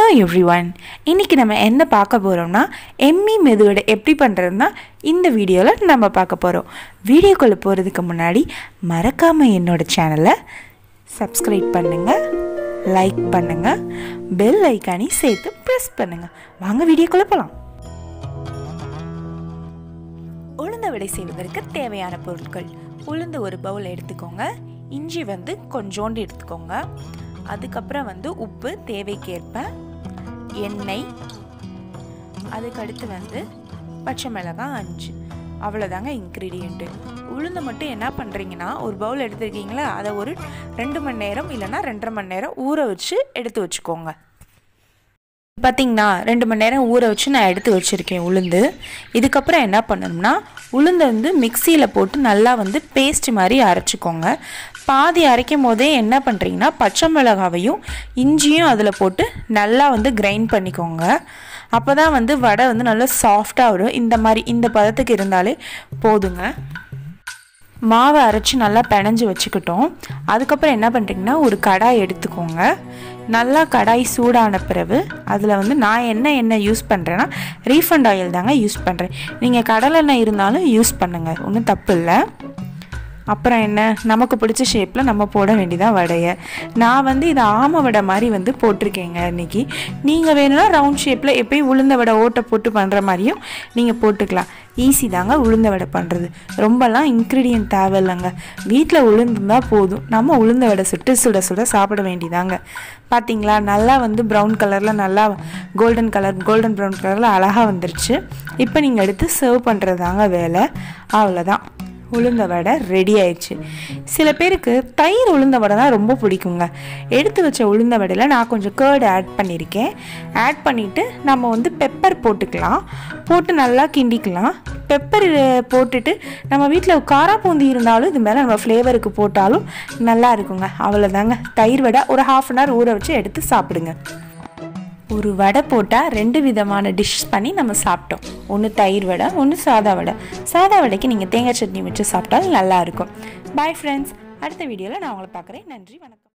every one இன்றைக்கி நம்ம என்ன பார்க்க போகிறோம்னா எம்மி மெதுவடை எப்படி பண்ணுறதுன்னா இந்த வீடியோவில் நம்ம பார்க்க போகிறோம் வீடியோக்குள்ளே போகிறதுக்கு முன்னாடி மறக்காமல் என்னோட சேனலை சப்ஸ்கிரைப் பண்ணுங்கள் லைக் பண்ணுங்கள் பெல் ஐக்கானி சேர்த்து ப்ரெஸ் பண்ணுங்கள் வாங்க வீடியோக்குள்ளே போகலாம் உளுந்த வடை செய்வதற்கு தேவையான பொருட்கள் உளுந்து ஒரு பவுல் எடுத்துக்கோங்க இஞ்சி வந்து கொஞ்சோண்டு எடுத்துக்கோங்க அதுக்கப்புறம் வந்து உப்பு தேவைக்கேற்ப எண்ணெய் அதுக்கடுத்து வந்து பச்சை மிளகாய் அஞ்சு அவ்வளோதாங்க இன்க்ரீடியண்ட்டு உளுந்து மட்டும் என்ன பண்ணுறீங்கன்னா ஒரு பவுல் எடுத்துருக்கீங்களா அதை ஒரு ரெண்டு மணி நேரம் இல்லைன்னா ரெண்டரை மணி நேரம் ஊற வச்சு எடுத்து வச்சுக்கோங்க பார்த்தீங்கன்னா ரெண்டு மணி நேரம் ஊற வச்சு நான் எடுத்து வச்சுருக்கேன் உளுந்து இதுக்கப்புறம் என்ன பண்ணணும்னா உளுந்தை வந்து மிக்சியில் போட்டு நல்லா வந்து பேஸ்ட் மாதிரி அரைச்சிக்கோங்க பாதி அரைக்கும் போதே என்ன பண்ணுறீங்கன்னா பச்சை மிளகாவையும் இஞ்சியும் அதில் போட்டு நல்லா வந்து கிரைண்ட் பண்ணிக்கோங்க அப்போ தான் வந்து வடை வந்து நல்லா சாஃப்டாக வரும் இந்த மாதிரி இந்த பதத்துக்கு இருந்தாலே போதுங்க மாவை அரைச்சி நல்லா பிணைஞ்சு வச்சுக்கிட்டோம் அதுக்கப்புறம் என்ன பண்ணுறீங்கன்னா ஒரு கடாய் எடுத்துக்கோங்க நல்லா கடாய் சூடான பிறகு அதில் வந்து நான் என்ன எண்ணெய் யூஸ் பண்ணுறேன்னா ரீஃபண்ட் ஆயில் தாங்க யூஸ் பண்ணுறேன் நீங்கள் கடலெண்ணெய் இருந்தாலும் யூஸ் பண்ணுங்கள் ஒன்றும் தப்பு இல்லை அப்புறம் என்ன நமக்கு பிடிச்ச ஷேப்பில் நம்ம போட வேண்டியதான் வடையை நான் வந்து இது ஆம வடை மாதிரி வந்து போட்டிருக்கேங்க இன்றைக்கி நீங்கள் வேணும்னா ரவுண்ட் ஷேப்பில் எப்பயும் உளுந்த வடை ஓட்டை போட்டு பண்ணுற மாதிரியும் நீங்கள் போட்டுக்கலாம் ஈஸி தாங்க உளுந்த வடை பண்ணுறது ரொம்பலாம் இன்க்ரீடியன்ட் தேவையில்லைங்க வீட்டில் உளுந்துருந்தால் போதும் நம்ம உளுந்த வடை சுட்டு சுட சுட சாப்பிட வேண்டியதாங்க பார்த்தீங்களா நல்லா வந்து ப்ரௌன் கலரில் நல்லா கோல்டன் கலர் கோல்டன் ப்ரௌன் கலரில் அழகாக வந்துருச்சு இப்போ நீங்கள் எடுத்து சர்வ் பண்ணுறது தாங்க வேலை அவ்வளோதான் உளுந்த வடை ரெடி ஆயிடுச்சு சில பேருக்கு தயிர் உளுந்த வடை தான் ரொம்ப பிடிக்குங்க எடுத்து வச்ச உளுந்த வடையில் நான் கொஞ்சம் கேர்டு ஆட் பண்ணியிருக்கேன் ஆட் பண்ணிவிட்டு நம்ம வந்து பெப்பர் போட்டுக்கலாம் போட்டு நல்லா கிண்டிக்கலாம் பெப்பர் போட்டுட்டு நம்ம வீட்டில் காரா பூந்தி இருந்தாலும் இது மேலே நம்ம ஃப்ளேவருக்கு போட்டாலும் நல்லா இருக்குங்க அவ்வளோதாங்க தயிர் வடை ஒரு ஹாஃப் அன் ஹவர் ஊற வச்சு எடுத்து சாப்பிடுங்க ஒரு வடை போட்டால் ரெண்டு விதமான டிஷ் பண்ணி நம்ம சாப்பிட்டோம் ஒன்று தயிர் வடை ஒன்று சாதா வடை சாதா வடைக்கு நீங்கள் தேங்காய் சட்னி வச்சு சாப்பிட்டாலும் நல்லாயிருக்கும் பாய் ஃப்ரெண்ட்ஸ் அடுத்த வீடியோவில் நான் உங்களை பார்க்குறேன் நன்றி வணக்கம்